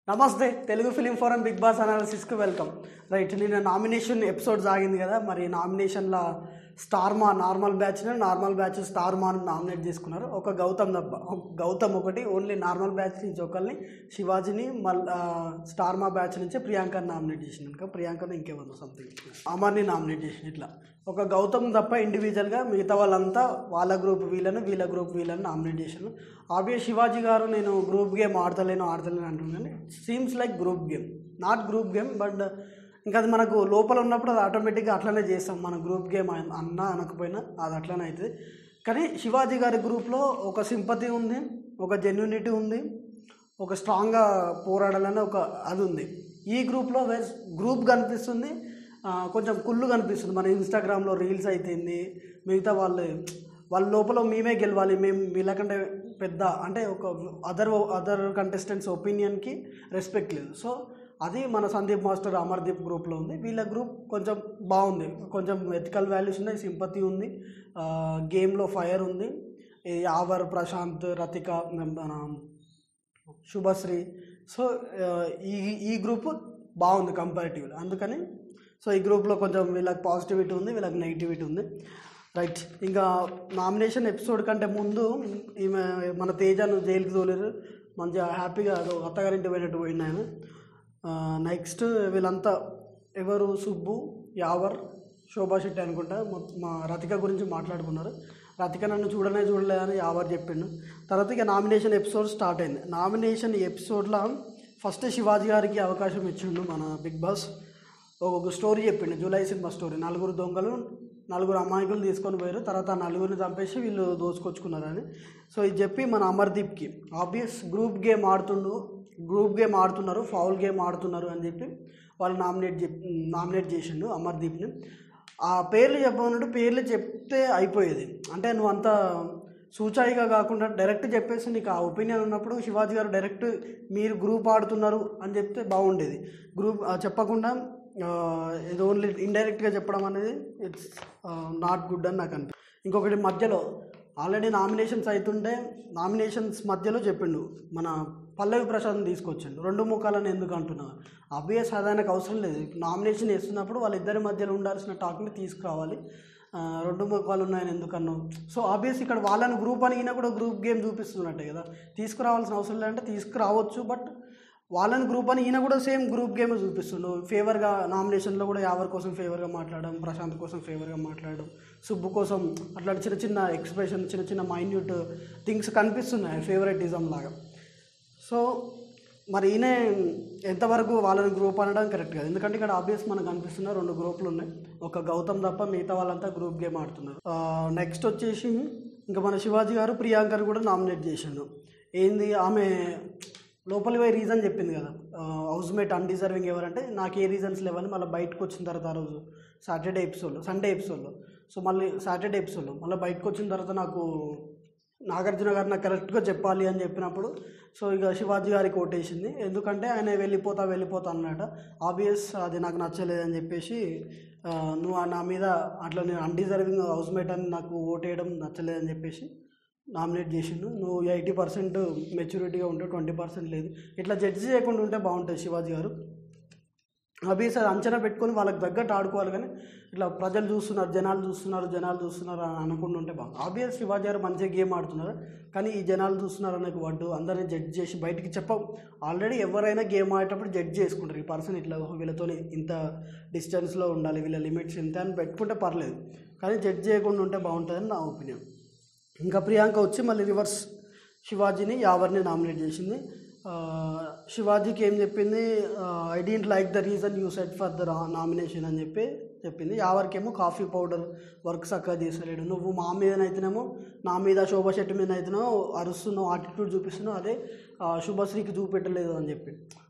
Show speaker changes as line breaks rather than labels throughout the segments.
నమస్తే Telugu film forum big boss అనాలిసిస్కి welcome right నిన్న నామినేషన్ ఎపిసోడ్ సాగింది కదా మరి నామినేషన్లో స్టార్ మా నార్మల్ బ్యాచ్ని నార్మల్ బ్యాచ్ స్టార్ మాను నామినేట్ చేసుకున్నారు ఒక గౌతమ్ తప్ప ఒక గౌతమ్ ఒకటి ఓన్లీ నార్మల్ బ్యాచ్ నుంచి ఒకరిని శివాజీని మళ్ళీ స్టార్ మా బ్యాచ్ నుంచి ప్రియాంకని నామినేట్ చేసింది ఇంకా ప్రియాంకను ఇంకేమన్నా సంథింగ్ అమర్ని నామినేట్ చేసింది ఇట్లా ఒక గౌతమ్ తప్ప ఇండివిజువల్గా మిగతా వాళ్ళంతా వాళ్ళ గ్రూప్ వీళ్ళను వీళ్ళ గ్రూప్ వీళ్ళని నామినేట్ చేశాను ఆబ్వియస్ శివాజీ గారు నేను గ్రూప్ గేమ్ ఆడతలేను ఆడతలేను అంటున్నాను seems like group game not group game but ఇంకా అది మనకు లోపల ఉన్నప్పుడు అది ఆటోమేటిక్గా అట్లనే చేస్తాం మన గ్రూప్ గేమ్ అన్నా అనకపోయినా అది అట్లనే అవుతుంది కానీ శివాజీ గారి గ్రూప్లో ఒక సింపతి ఉంది ఒక జెన్యునిటీ ఉంది ఒక స్ట్రాంగ్గా పోరాడాలని ఒక అది ఉంది ఈ గ్రూప్లో వెస్ గ్రూప్ కనిపిస్తుంది ఆ, కొంచెం కుళ్ళు కనిపిస్తుంది మన ఇన్స్టాగ్రామ్లో రీల్స్ అయితేంది మిగతా వాళ్ళు వాళ్ళ లోపల మేమే గెలవాలి మేము వీళ్ళకంటే పెద్ద అంటే ఒక అదర్ అదర్ కంటెస్టెంట్స్ ఒపీనియన్కి రెస్పెక్ట్ లేదు సో అది మన సందీప్ మాస్టర్ అమర్దీప్ గ్రూప్లో ఉంది వీళ్ళ గ్రూప్ కొంచెం బాగుంది కొంచెం ఎథికల్ వాల్యూస్ ఉన్నాయి సింపతి ఉంది గేమ్లో ఫైర్ ఉంది ఈ ఆవర్ ప్రశాంత్ రతిక మన శుభశ్రీ సో ఆ, ఈ ఈ గ్రూప్ బాగుంది కంపారిటివ్లీ అందుకని సో ఈ గ్రూప్లో కొంచెం వీళ్ళకి పాజిటివిటీ ఉంది వీళ్ళకి నెగిటివిటీ ఉంది రైట్ ఇంకా నామినేషన్ ఎపిసోడ్ కంటే ముందు ఈమె మన తేజను జైలుకి తోలేరు మంచిగా హ్యాపీగా అదో అత్తగారింటి పోయినట్టు పోయింది ఆయన నెక్స్ట్ వీళ్ళంతా ఎవరు సుబ్బు యావర్ శోభా శెట్టి అనుకుంటా మొ- మా రతిక గురించి మాట్లాడుకున్నారు రతిక నన్ను చూడనే చూడలేదని యావర్ చెప్పిండు తర్వాత ఇక నామినేషన్ ఎపిసోడ్ స్టార్ట్ అయింది నామినేషన్ ఎపిసోడ్లో ఫస్ట్ శివాజీ గారికి అవకాశం ఇచ్చిండు మన బిగ్ బాస్ ఒక స్టోరీ చెప్పిండు జూలై సినిమా స్టోరీ నలుగురు దొంగలు నలుగురు అమాయకులు తీసుకొని పోయారు తర్వాత ఆ నలుగురిని చంపేసి వీళ్ళు దోచుకొచ్చుకున్నారని సో ఇది చెప్పి మన అమర్దీప్కి ఆబ్వియస్ గ్రూప్ గేమ్ ఆడుతుండు గ్రూప్ గేమ్ ఆడుతున్నారు ఫౌల్ గేమ్ ఆడుతున్నారు అని చెప్పి వాళ్ళు నామినేట్ చెప్ నామినేట్ చేసిండు అమర్దీప్ని ఆ పేర్లు చెప్పమన్నట్టు పేర్లు చెప్తే అయిపోయేది అంటే నువ్వు అంత సూచాయిగా కాకుండా డైరెక్ట్ చెప్పేసి నీకు ఆ ఒపీనియన్ ఉన్నప్పుడు శివాజీ గారు డైరెక్ట్ మీరు గ్రూప్ ఆడుతున్నారు అని చెప్తే బాగుండేది గ్రూప్ ఆ, చెప్పకుండా ఆ, ఇది ఓన్లీ ఇండైరెక్ట్గా చెప్పడం అనేది ఇట్స్ నాట్ గుడ్ అని నాకు అనిపి ఇంకొకటి మధ్యలో ఆల్రెడీ నామినేషన్స్ అవుతుంటే నామినేషన్స్ మధ్యలో చెప్పిండు మన పల్లవి ప్రసాద్ని తీసుకొచ్చిండు రెండు ముఖాలను ఎందుకు అంటున్నా అబ్వియస్ అది ఆయనకు అవసరం లేదు నామినేషన్ వేస్తున్నప్పుడు వాళ్ళిద్దరి మధ్యలో ఉండాల్సిన టాక్ని తీసుకురావాలి ఆ, రెండు ముఖాలు ఉన్నాయని ఎందుకన్నావు సో ఆబ్వియస్ ఇక్కడ వాళ్ళని గ్రూప్ అని ఈయన కూడా గ్రూప్ గేమ్ చూపిస్తున్నట్టే కదా తీసుకురావాల్సిన అవసరం లేదంటే తీసుకురావచ్చు బట్ వాళ్ళని గ్రూప్ అని ఈయన కూడా సేమ్ గ్రూప్ గేమ్ చూపిస్తుండు ఫేవర్గా నామినేషన్లో కూడా యావర్ కోసం ఫేవర్గా మాట్లాడడం ప్రశాంత్ కోసం ఫేవర్గా మాట్లాడడం సుబ్బు కోసం అట్లా చిన్న చిన్న ఎక్స్ప్రెషన్ చిన్న చిన్న మైన్యూట్ థింగ్స్ కనిపిస్తున్నాయి ఫేవరెటిజం లాగా సో మరి ఈయన ఎంతవరకు వాళ్ళని గ్రూప్ అనడం కరెక్ట్ కాదు ఎందుకంటే ఇక్కడ ఆబ్వియస్ మనకు కనిపిస్తున్న రెండు గ్రూపులు ఉన్నాయి ఒక గౌతమ్ తప్ప మిగతా వాళ్ళంతా గ్రూప్ గేమ్ ఆడుతున్నారు నెక్స్ట్ వచ్చేసి ఇంకా మన శివాజీ గారు ప్రియాంకర్ కూడా నామినేట్ చేసిండు ఏంది ఆమె లోపలి పోయి రీజన్ చెప్పింది కదా హౌస్ మేట్ అన్డిజర్వింగ్ ఎవరంటే నాకు ఏ రీజన్స్ లేవని మళ్ళీ బయటకు వచ్చిన తర్వాత ఆ రోజు సాటర్డే ఎపిసోడ్లో సండే ఎపిసోడ్లో సో మళ్ళీ సాటర్డే ఎపిసోడ్లో మళ్ళీ బయటకు వచ్చిన తర్వాత నాకు నాగార్జున గారు నాకు కరెక్ట్గా చెప్పాలి అని చెప్పినప్పుడు సో ఇక శివాజీ గారికి ఓటేసింది ఎందుకంటే ఆయన వెళ్ళిపోతా వెళ్ళిపోతా అన్నట ఆబ్వియస్ అది నాకు నచ్చలేదని చెప్పేసి ఆ, నువ్వు నా మీద అట్లా నేను అన్డిజర్వింగ్ హౌస్ మేట్ అని నాకు ఓటేయడం నచ్చలేదని చెప్పేసి నామినేట్ చేసిండు నువ్వు ఎయిటీ పర్సెంట్ మెచ్యూరిటీగా ఉంటే ట్వంటీ పర్సెంట్ లేదు ఇట్లా జడ్జి చేయకుండా ఉంటే బాగుంటుంది శివాజీ గారు అబీస్ అది అంచనా పెట్టుకొని వాళ్ళకి తగ్గట్టు ఆడుకోవాలి కానీ ఇట్లా ప్రజలు చూస్తున్నారు జనాలు చూస్తున్నారు జనాలు చూస్తున్నారు అని అనకుండా ఉంటే బాగుంది ఆబ్వియస్ శివాజీ గారు మంచిగా గేమ్ ఆడుతున్నారు కానీ ఈ జనాలు చూస్తున్నారు అనే వడ్డు అందరినీ జడ్జ్ చేసి బయటికి చెప్ప ఆల్రెడీ ఎవరైనా గేమ్ ఆడేటప్పుడు జడ్జ్ చేసుకుంటారు ఈ పర్సన్ ఇట్లా వీళ్ళతో ఇంత డిస్టెన్స్లో ఉండాలి వీళ్ళ లిమిట్స్ ఇంత అని పెట్టుకుంటే పర్లేదు కానీ జడ్జ్ చేయకుండా ఉంటే బాగుంటుందని నా ఒపీనియన్ ఇంకా ప్రియాంక వచ్చి మళ్ళీ రివర్స్ శివాజీని యావర్ని నామినేట్ చేసింది ఆ, శివాజీకి ఏం చెప్పింది I didn't like the reason you said for the nomination అని చెప్పి చెప్పింది యావర్కేమో కాఫీ పౌడర్ వర్క్ చక్కగా చేసలేడు నువ్వు మా మీదనైతేనేమో నా మీద శోభా శెట్టి మీద అయితేనేమో అరుస్తున్నావు ఆటిట్యూడ్ చూపిస్తున్నావు అదే ఆ, శుభశ్రీకి చూపెట్టలేదు అని చెప్పి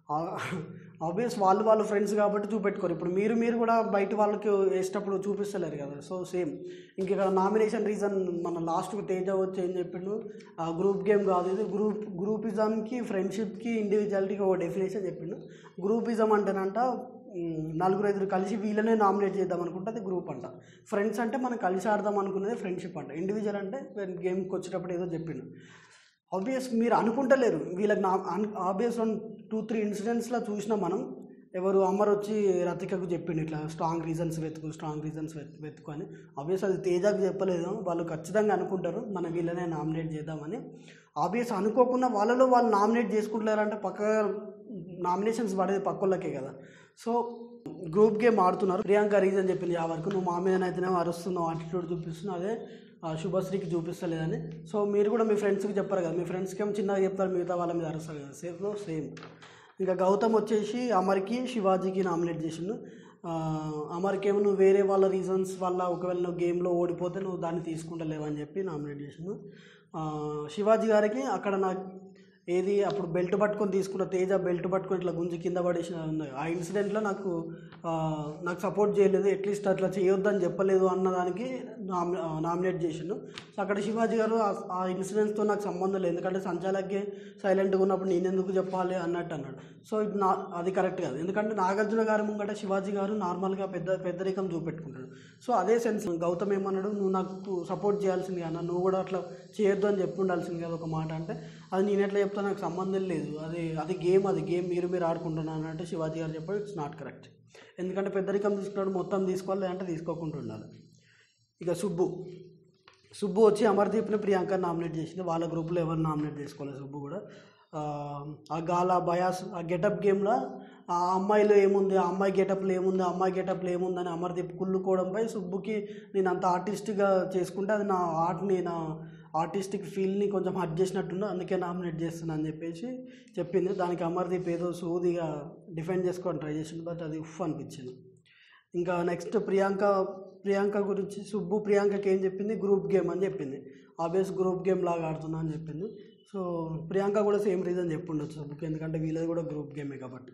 ఆబ్వియస్ వాళ్ళు వాళ్ళు ఫ్రెండ్స్ కాబట్టి చూపెట్టుకోరు ఇప్పుడు మీరు మీరు కూడా బయట వాళ్ళకి వేసేటప్పుడు చూపిస్తలేరు కదా సో సేమ్ ఇంక ఇక్కడ నామినేషన్ రీజన్ మన లాస్ట్కి తేజ వచ్చి ఏం చెప్పిండు ఆ గ్రూప్ గేమ్ కాదు ఇది గ్రూప్ గ్రూపిజంకి ఫ్రెండ్షిప్కి ఇండివిజువాలిటీకి ఒక డెఫినేషన్ చెప్పిండు గ్రూపిజం అంటేనంట ఉమ్, నలుగురు ఐదుగురు కలిసి వీళ్ళనే నామినేట్ చేద్దాం అనుకుంటే అది గ్రూప్ అంట ఫ్రెండ్స్ అంటే మనం కలిసి ఆడదాం అనుకునేది ఫ్రెండ్షిప్ అంట ఇండివిజువల్ అంటే గేమ్కి వచ్చేటప్పుడు ఏదో చెప్పిండు ఆబ్వియస్ మీరు అనుకుంటలేరు వీళ్ళకి నా ఆబ్వియస్ టూ త్రీ ఇన్సిడెంట్స్లో చూసినా మనం ఎవరు అమ్మర్ వచ్చి రతికకు చెప్పిండు ఇట్లా స్ట్రాంగ్ రీజన్స్ వెతుకు స్ట్రాంగ్ రీజన్స్ వెతుకు అని ఆబ్వియస్ అది తేజకు చెప్పలేదు వాళ్ళు ఖచ్చితంగా అనుకుంటారు మన వీళ్ళనే నామినేట్ చేద్దామని ఆబ్వియస్ అనుకోకుండా వాళ్ళలో వాళ్ళు నామినేట్ చేసుకుంటున్నారంటే పక్క నామినేషన్స్ పడేది పక్కోళ్ళకే కదా సో గ్రూప్ గేమ్ ఆడుతున్నారు ప్రియాంక రీజన్ చెప్పింది ఆ వరకు నువ్వు మా మీదనైతేనేమో అరుస్తున్నావు యాటిట్యూడ్ చూపిస్తున్నావు అదే ఆ, శుభశ్రీకి చూపిస్తలేదని సో మీరు కూడా మీ ఫ్రెండ్స్కి చెప్పారు కదా మీ ఫ్రెండ్స్కి ఏమో చిన్నగా చెప్తారు మిగతా వాళ్ళ మీద అరుస్తారు కదా సేమ్ సేమ్ ఇంకా గౌతమ్ వచ్చేసి అమర్కి శివాజీకి నామినేట్ చేసిండు ఆ, అమర్కి ఏమో నువ్వు వేరే వాళ్ళ రీజన్స్ వల్ల ఒకవేళ నువ్వు గేమ్లో ఓడిపోతే నువ్వు దాన్ని తీసుకుంటలేవని చెప్పి నామినేట్ చేసిండు ఆ, శివాజీ గారికి అక్కడ నాకు ఏది అప్పుడు బెల్ట్ పట్టుకొని తీసుకున్న తేజ బెల్ట్ పట్టుకొని ఇట్లా గుంజి కింద పడేసిన ఉంది. ఆ ఇన్సిడెంట్లో నాకు ఆ, నాకు సపోర్ట్ చేయలేదు అట్లీస్ట్ అట్లా చేయొద్దని చెప్పలేదు అన్నదానికి నామి నామినేట్ చేసిండు సో అక్కడ శివాజీ గారు ఆ- ఆ ఇన్సిడెంట్స్తో నాకు సంబంధం లేదు ఎందుకంటే సంచాలకే సైలెంట్గా ఉన్నప్పుడు నేను ఎందుకు చెప్పాలి అన్నట్టు అన్నాడు సో ఇది నా అది కరెక్ట్ కాదు ఎందుకంటే నాగార్జున గారి ముంగట శివాజీ గారు నార్మల్గా పెద్ద పెద్దరికం చూపెట్టుకుంటాడు సో అదే సెన్స్ గౌతమ్ ఏమన్నాడు నువ్వు నాకు సపోర్ట్ చేయాల్సింది అన్న నువ్వు కూడా అట్లా చేయొద్దు అని చెప్పి ఉండాల్సింది కదా ఒక మాట అంటే అది నేను ఎట్లా చెప్తా నాకు సంబంధం లేదు అది అది గేమ్ అది గేమ్ మీరు మీరు ఆడుకుంటున్నాను అంటే శివాజీ గారు చెప్పాడు ఇట్స్ నాట్ కరెక్ట్ ఎందుకంటే పెద్దరికం తీసుకున్నాడు మొత్తం తీసుకోవాలి లేదంటే తీసుకోకుండా ఉండాలి ఇక సుబ్బు సుబ్బు వచ్చి అమర్దీప్ని ప్రియాంక నామినేట్ చేసింది వాళ్ళ గ్రూప్లో ఎవరు నామినేట్ చేసుకోలేదు సుబ్బు కూడా ఆ, ఆ గాల బయాస్ ఆ గెటప్ గేమ్లో ఆ అమ్మాయిలో ఏముంది ఆ అమ్మాయి గెటప్లో ఏముంది ఆ అమ్మాయి గెటప్లో ఏముంది అని అమర్దీప్ కుళ్ళుకోవడంపై సుబ్బుకి నేను అంత ఆర్టిస్ట్గా చేసుకుంటే అది నా ఆర్ట్ని నా ఆర్టిస్టిక్ ఫీల్ని కొంచెం హర్ట్ చేసినట్టుంది అందుకే నామినేట్ చేస్తున్నా అని చెప్పేసి చెప్పింది దానికి అమర్దీప్ ఏదో సూదిగా డిఫెండ్ చేసుకోవడం ట్రై చేసింది బట్ అది ఉఫ్ అనిపించింది ఇంకా నెక్స్ట్ ప్రియాంక ప్రియాంక గురించి సుబ్బు ప్రియాంకకి ఏం చెప్పింది గ్రూప్ గేమ్ అని చెప్పింది ఆబ్వియస్ గ్రూప్ గేమ్ లాగా ఆడుతున్నా అని చెప్పింది సో ప్రియాంక కూడా సేమ్ రీజన్ చెప్పుండొచ్చు సుబ్బుకి ఎందుకంటే వీళ్ళది కూడా గ్రూప్ గేమే కాబట్టి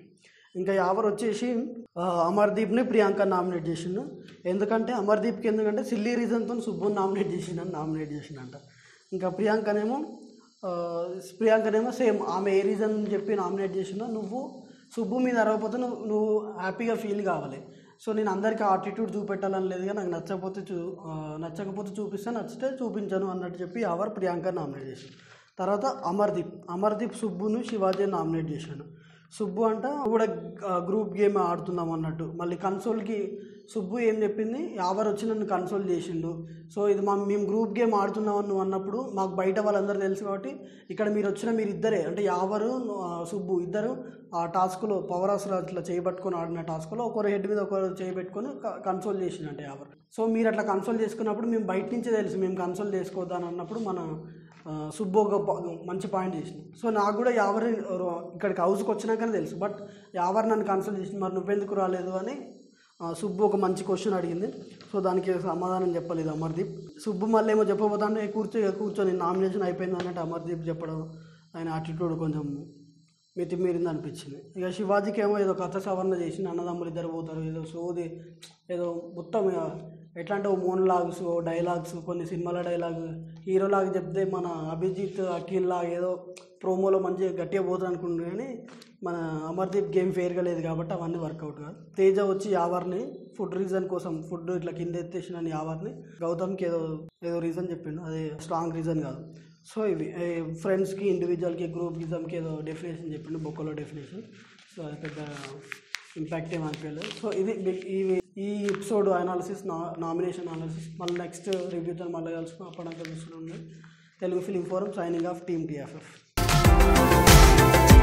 ఇంకా యావర్ వచ్చేసి ఆ, అమర్దీప్ని ప్రియాంక నామినేట్ చేసిండు ఎందుకంటే అమర్దీప్కి ఎందుకంటే సిల్లీ రీజన్తో సుబ్బుని నామినేట్ చేసిండని నామినేట్ చేసిండంట ఇంకా ప్రియాంకనేమో ఆ, ప్రియాంకనేమో సేమ్ ఆమె ఏ రీజన్ చెప్పి నామినేట్ చేసినా నువ్వు సుబ్బు మీద అరవకపోతే నువ్వు నువ్వు హ్యాపీగా ఫీల్ కావాలి సో నేను అందరికీ ఆటిట్యూడ్ చూపెట్టాలని లేదుగా నాకు నచ్చకపోతే చూ ఆ, నచ్చకపోతే చూపిస్తే నచ్చితే చూపించను అన్నట్టు చెప్పి ఎవరు ప్రియాంక నామినేట్ చేశాను తర్వాత అమర్దీప్ అమర్దీప్ సుబ్బును శివాజీ నామినేట్ చేశాను సుబ్బు అంట కూడా గ్రూప్ గేమ్ ఆడుతున్నాం అన్నట్టు మళ్ళీ కన్సోల్కి సుబ్బు ఏం చెప్పింది యావర్ వచ్చి నన్ను కన్సోల్ చేసిండు సో ఇది మా మేము గ్రూప్ గేమ్ ఆడుతున్నాం అని నువ్వు అన్నప్పుడు మాకు బయట వాళ్ళందరూ తెలుసు కాబట్టి ఇక్కడ మీరు వచ్చిన మీరు ఇద్దరే అంటే యావరు ఆ, సుబ్బు ఇద్దరు ఆ టాస్క్లో పవర్ ఆస్ అట్లా చేయబట్టుకొని ఆడిన టాస్క్లో ఒకరు హెడ్ మీద ఒకరు చేయబెట్టుకొని కన్సోల్ చేసిండంటే యావర్ సో మీరు అట్లా కన్సోల్ చేసుకున్నప్పుడు మేము బయట నుంచే తెలుసు మేము కన్సోల్ చేసుకోవద్దని అన్నప్పుడు మన ఆ, సుబ్బు ఒక ప- మంచి పాయింట్ చేసింది సో నాకు కూడా యావర్ ఇక్కడికి హౌస్కి వచ్చినాకనే తెలుసు బట్ యావర్ నన్ను కన్సల్ట్ చేసింది మరి నువ్వెందుకు రాలేదు అని ఆ, సుబ్బు ఒక మంచి క్వశ్చన్ అడిగింది సో దానికి సమాధానం చెప్పలేదు అమర్దీప్ సుబ్బు మళ్ళీ ఏమో చెప్పబోతాంటే కూర్చో ఇక కూర్చొని నామినేషన్ అయిపోయింది అన్నట్టు అమర్దీప్ చెప్పడం ఆయన యాటిట్యూడ్ కొంచెం మితిమీరింది అనిపించింది ఇక శివాజీకి ఏమో ఏదో కథ సవరణ చేసి అన్నదమ్ములు ఇద్దరు పోతారు ఏదో సోది ఏదో మొత్తం ఇక ఎట్లా అంటే ఓ మోన్ లాగ్స్ ఓ డైలాగ్స్ కొన్ని సినిమాల డైలాగ్ హీరో లాగా చెప్తే మన అభిజిత్ అఖిల్ లాగా ఏదో ప్రోమోలో మంచిగా గట్టిగా పోతుంది అనుకుంటున్నాను కానీ మన అమర్దీప్ గేమ్ ఫేర్గా లేదు కాబట్టి అవన్నీ వర్కౌట్ కాదు తేజ వచ్చి యావర్ని ఫుడ్ రీజన్ కోసం ఫుడ్ ఇట్లా కింద ఎత్తేసిన యావర్ని గౌతమ్కి ఏదో ఏదో రీజన్ చెప్పిండు అది స్ట్రాంగ్ రీజన్ కాదు సో ఇవి ఫ్రెండ్స్కి ఇండివిజువల్కి గ్రూప్ గిజంకి ఏదో డెఫినేషన్ చెప్పిండు బొక్కలో డెఫినేషన్ సో అది పెద్ద ఇంపాక్ట్ ఏం అనిపించలేదు సో ఇది బి- ఇవి ఈ ఎపిసోడ్ అనాలిసిస్ నా నామినేషన్ అనాలిసిస్ మళ్ళీ నెక్స్ట్ రివ్యూతో మళ్ళీ కలుసుకుని అప్పటిదాకా చూస్తున్నాం Telugu film forum signing off team TFF